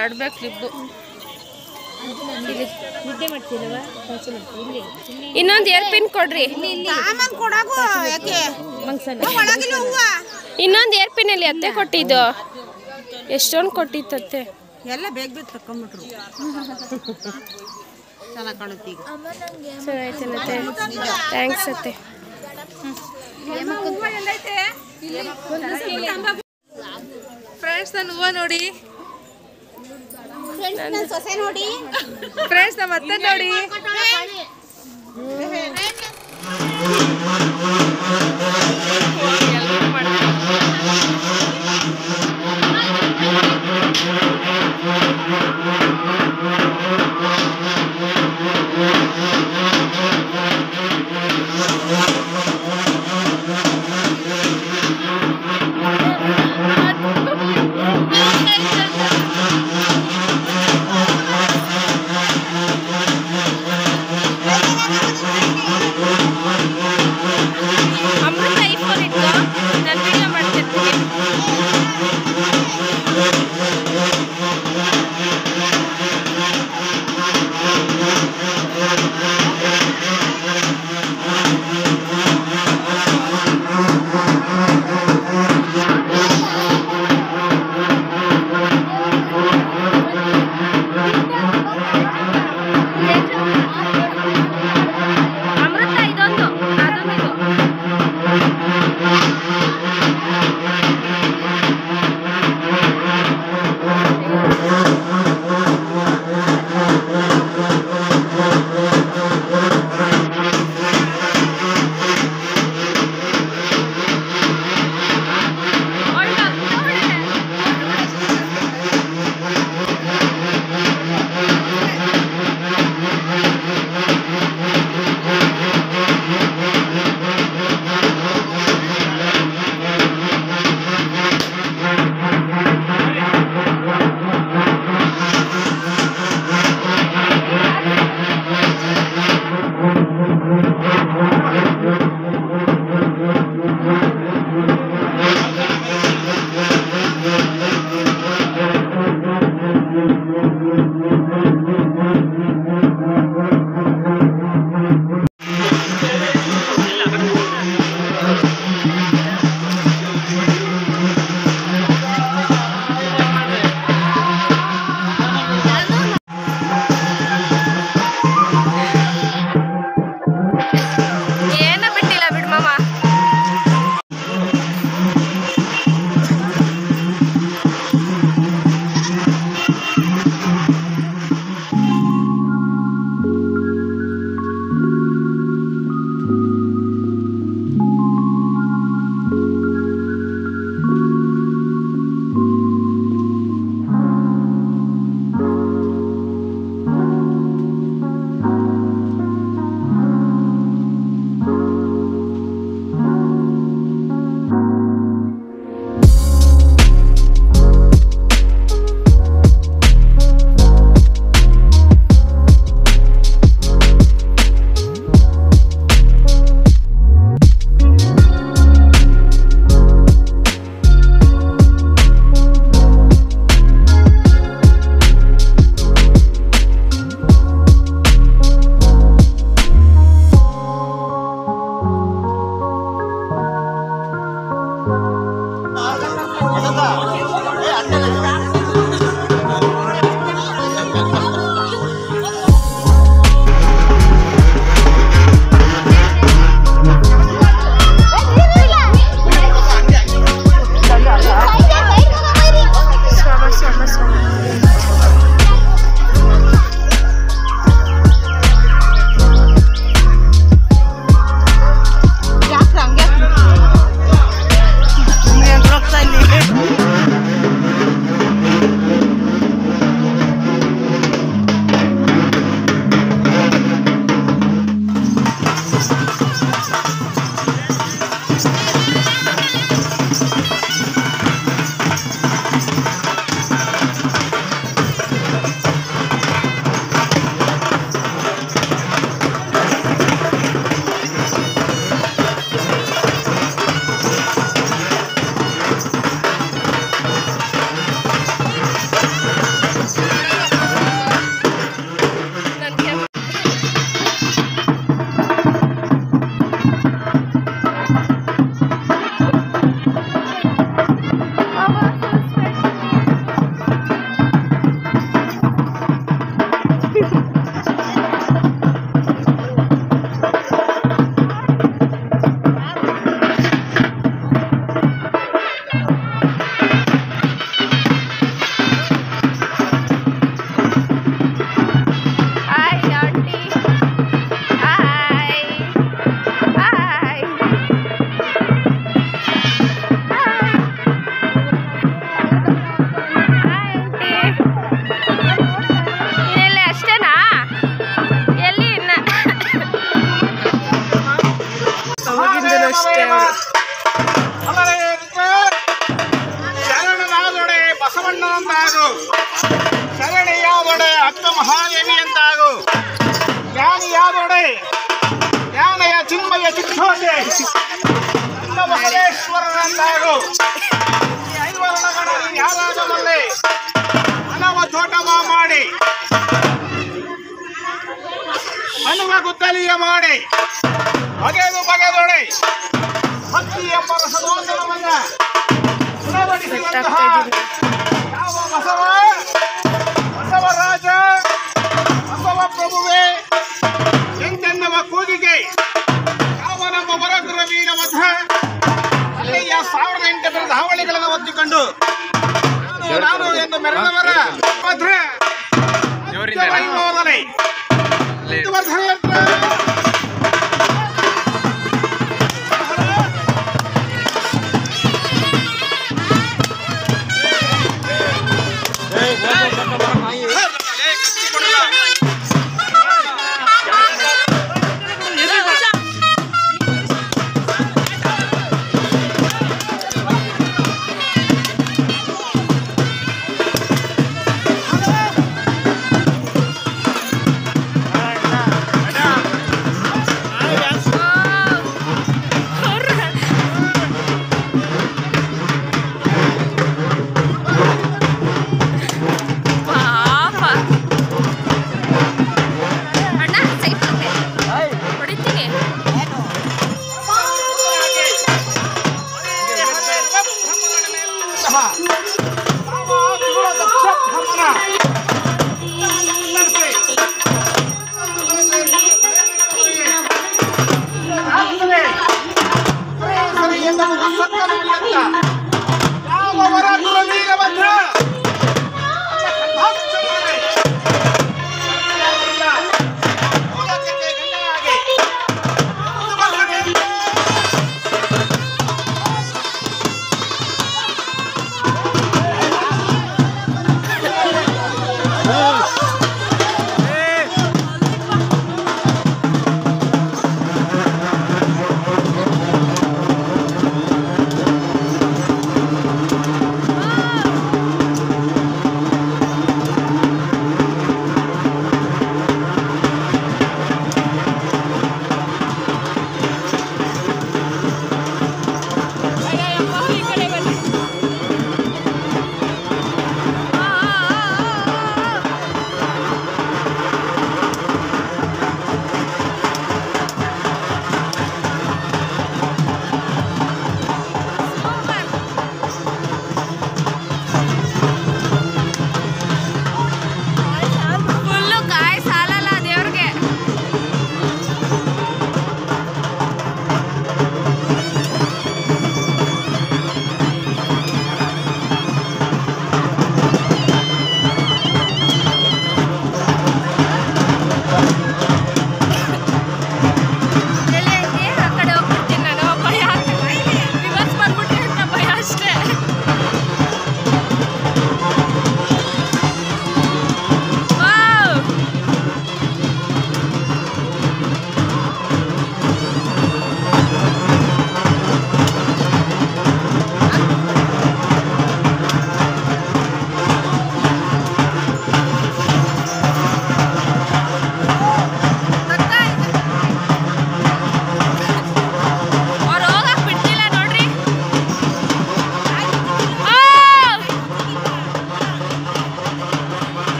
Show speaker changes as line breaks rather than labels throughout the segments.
ಎರಡು ಬೇಕು ಕ್ಲಿಪ್ಪು
ನಿದ್ದೆ ಮಾಡ್ತೀರವ ಇಲ್ಲಿ
ಇನ್ನೊಂದು ಏರ್ ಪಿನ್ ಕೊಡ್ರಿ
ಸಾಮಾನ್ ಕೊಡಾಗು ಯಾಕೆ
ಮಂಗ್ಸಲ್ಲ
ಒಳಗಿಲ್ಲ ಹೂವ
ಇನ್ನೊಂದು ಏರ್ ಪಿನ್ ಅಲ್ಲಿ ಅತ್ತೆ ಕೊಟ್ಟಿದ್ದು ಎಷ್ಟೊಂದು ಕೊಟ್ಟಿತ್ತತ್ತೆ
ಎಲ್ಲ ಬೇಗ ಬೇಗ ತಕೊಂಬಿಟ್ರು ಚೆನ್ನಾಗಿ ಕಾಣುತ್ತೆ ಈಗ
ಚೆನ್ನಾಯ್ತೇನತ್ತೆ ಥ್ಯಾಂಕ್ಸ್ ಅತ್ತೆ ಫ್ರೆಂಡ್ಸ್ ನನ್ನ ಹೂವು ನೋಡಿ
ಸೊಸೆ ನೋಡಿ
ಫ್ರೆಂಡ್ಸ್ ನಮ್ಮ ಅತ್ತೆ ನೋಡಿ ಅಮೃತ ಐಫೋನ್ ಇತ್ತು
ಯಾದೊಡೆ ಅಕ್ಕ ಮಹಾದೇವಿ ಅಂತಾಗು ಜ್ಞಾನಿ ಯಾದೊಡೆ ಜ್ಞಾನಯ ಚಿನ್ಮಯ ಚಿತ್ತೋದೆ ಅಕ್ಕ ಬಸವೇಶ್ವರರಂತಾಗು ಈ ಐವರ್ಣಗಳಲ್ಲಿ ಯಾರಾದವಲ್ಲೇ ಹಣವ ತೋಟವ ಮಾಡಿ ಹನುಮ ಗುದ್ದಲಿಯ ಮಾಡಿ ಬಗೆದು ಬಗೆದೊಡೆ ಭಕ್ತಿ ಎಂಬ ರಸದೋಸನವನ್ನ ಉಣಬಡಿಸುವಂತಹ ಯಾವ ಬಸವ ಬಸವರಾಜ ಬಸವ ಪ್ರಭುವೆ ಎಂತೆನ್ನುವ ಕೂಗಿಗೆ ಯಾವ ನಮ್ಮ ವರಗುರ ವೀರ ಮಧ್ಯ ಅಲ್ಲಿಯ ಸಾವಿರದ ಎಂಟು ಧಾವಳಿಗಳನ್ನು ಒತ್ತಿಕೊಂಡು ನಾನು ನಾನು ಎಂದು ಮೆರೆದವರ ಭದ್ರ ವೈಭವದಲ್ಲಿ ಮುಂದುವರೆದ ಯಂತ್ರ.
ಪಾಪ ಅಣ್ಣ ಸೈಟ್ ಹೊಡಿತೀನಿ
ಿ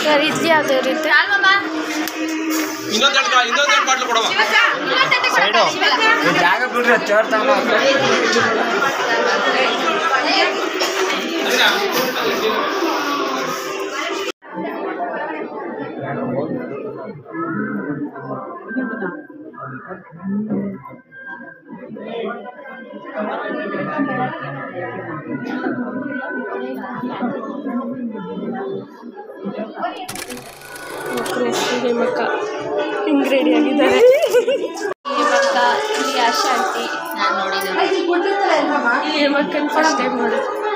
ಸರ್ ಇದು ಯಾವ್ದು ಇರುತ್ತೆ
ಇನ್ನೊಂದು ಎರಡು ಇನ್ನೊಂದು ಎರಡು ಬಾಟ್ಲು ಕೊಡವ
ಜಾಗ ಬಿಡ್ರಿ ಚೇರ್ ತಗೊಂಡು
ಮಕ್ಕಳ ಹೆಸರು ಹೇಮಕ್ಕ ಹಿಂಗೆ ರೆಡಿ ಆಗಿದ್ದಾರೆ ಹೇಮಕ್ಕ ಇಲ್ಲಿ ಆಶಾ ಆಂಟಿ ಹೇಮಕ್ಕನ ಫಸ್ಟ್ ಟೈಮ್ ನೋಡಿ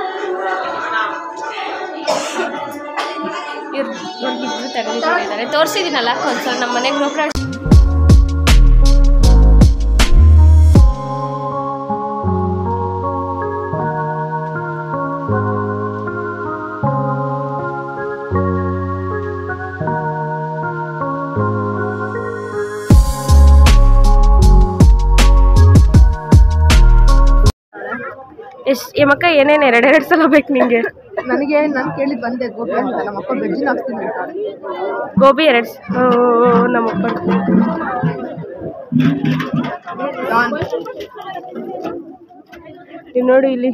ಇವ್ರು ಇವ್ರಿಬ್ರು ತೆಗೆದುಕೊಂಡಿದ್ದಾರೆ ತೋರಿಸಿದ್ದೀನಲ್ಲ ಒಂದ್ಸಲ ನಮ್ಮ ಮನೆಗೆ ಗೊಬ್ಬರ ಎಷ್ಟು ಹೇಮಕ್ಕ ಏನೇನು ಎರಡೆರಡು ಸಲ ಬೇಕು ನಿಂಗೆ
ನನಗೆ ನಾನು ಕೇಳಿದ್ ಬಂದೆ ಗೋಬಿ ಅಂತ ನಮ್ಮ ಅಪ್ಪ ಬೆಜ್ಜಿನ ಹಾಕ್ತೀನಿ ಅಂತಾಳೆ
ಗೋಬಿ ಎರಡು ನಮ್ಮ ಅಪ್ಪ ಇಲ್ಲಿ ನೋಡಿ ಇಲ್ಲಿ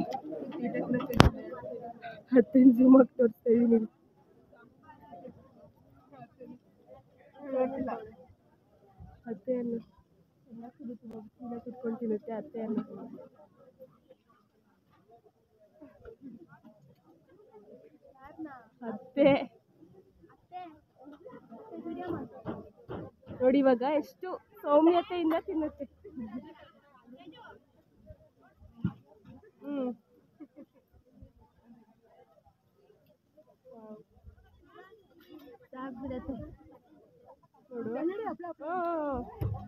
ಹತ್ತೈದು ಜೂಮ್ ಆಗಿ ತೋರಿಸ್ತಾ ಇದೀನಿ ಅತ್ತೆ ಅನ್ನ ಕುತ್ಕೊಂಡು ತಿನ್ನುತ್ತೆ ಅತ್ತೆ ಅನ್ನ ಅತ್ತೆ ನೋಡಿ ಇವಾಗ ಎಷ್ಟು ಸೌಮ್ಯತೆಯಿಂದ ತಿನ್ನುತ್ತೆ ಹ್ಮ್ ಸಾಕ್ಬಿಡತ್ತೆ ನೋಡು ಹ್ಮ್.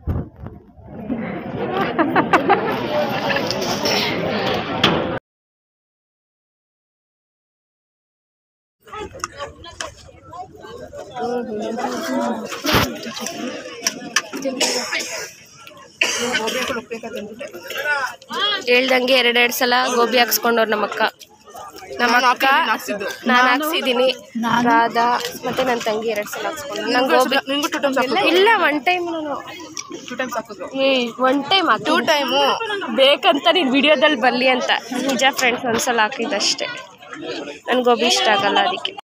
ಹೇಳ್ದಂಗೆ ಎರಡೆರಡು ಸಲ ಗೋಬಿ ಹಾಕ್ಸ್ಕೊಂಡವ್ರು ನಮ್ಮ ಅಕ್ಕ ನಮ್ಮ ಅಕ್ಕ ನಾನು ಹಾಕ್ಸಿದ್ದೀನಿ ರಾಧಾ ಮತ್ತೆ ನನ್ನ ತಂಗಿ ಎರಡು ಸಲ ಹಾಕ್ಸ್ಕೊಂಡು ನಂಗೆ ಗೋಬಿ ಇಲ್ಲ ಒನ್ ಟೈಮ್ ನಾನು ಏ ಒನ್ ಟೈಮ್ ಟೂ ಟೈಮು ಬೇಕಂತ ನೀನು ವಿಡಿಯೋದಲ್ಲಿ ಬರಲಿ ಅಂತ ನಿಜ ಫ್ರೆಂಡ್ಸ್ ಒಂದ್ಸಲ ಹಾಕಿದ್ದಷ್ಟೇ ನನ್ಗೆ ಗೋಬಿ ಇಷ್ಟ ಆಗಲ್ಲ ಅದಕ್ಕೆ